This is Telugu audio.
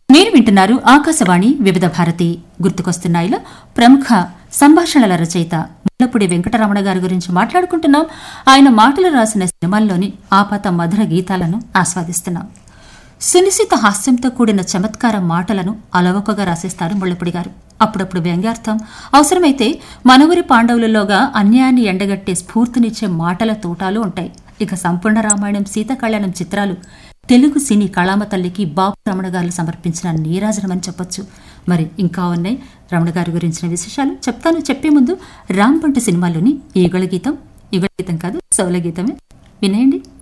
మీరు వింటున్నారు ఆకాశవాణి వివిధ భారతి గుర్తుకొస్తున్నాయిలో ప్రముఖ సంభాషణల రచయిత ముల్లపూడి వెంకటరమణ గారి గురించి మాట్లాడుకుంటున్నాం ఆయన మాటలు రాసిన సినిమాల్లోని ఆపాత మధుర గీతాలను ఆస్వాదిస్తున్నాం సునిశిత హాస్యంతో కూడిన చమత్కార మాటలను అలవకగా రాసేస్తారు ముళ్ళపూడి గారు అప్పుడప్పుడు వ్యంగ్యార్థం అవసరమైతే మనవరి పాండవులలోగా అన్యాయాన్ని ఎండగట్టే స్ఫూర్తినిచ్చే మాటల తోటాలు ఉంటాయి ఇక సంపూర్ణ రామాయణం సీతాకళ్యాణం చిత్రాలు తెలుగు సినీ కళామ తల్లికి బాబు రమణ గారు సమర్పించిన నీరాజనమని చెప్పొచ్చు మరి ఇంకా ఉన్నాయి రమణ గారి గురించిన విశేషాలు చెప్తాను చెప్పే ముందు రాంపంట సినిమాలోని ఈగళ గీతం ఈగళ గీతం కాదు సౌల గీతమే వినేయండి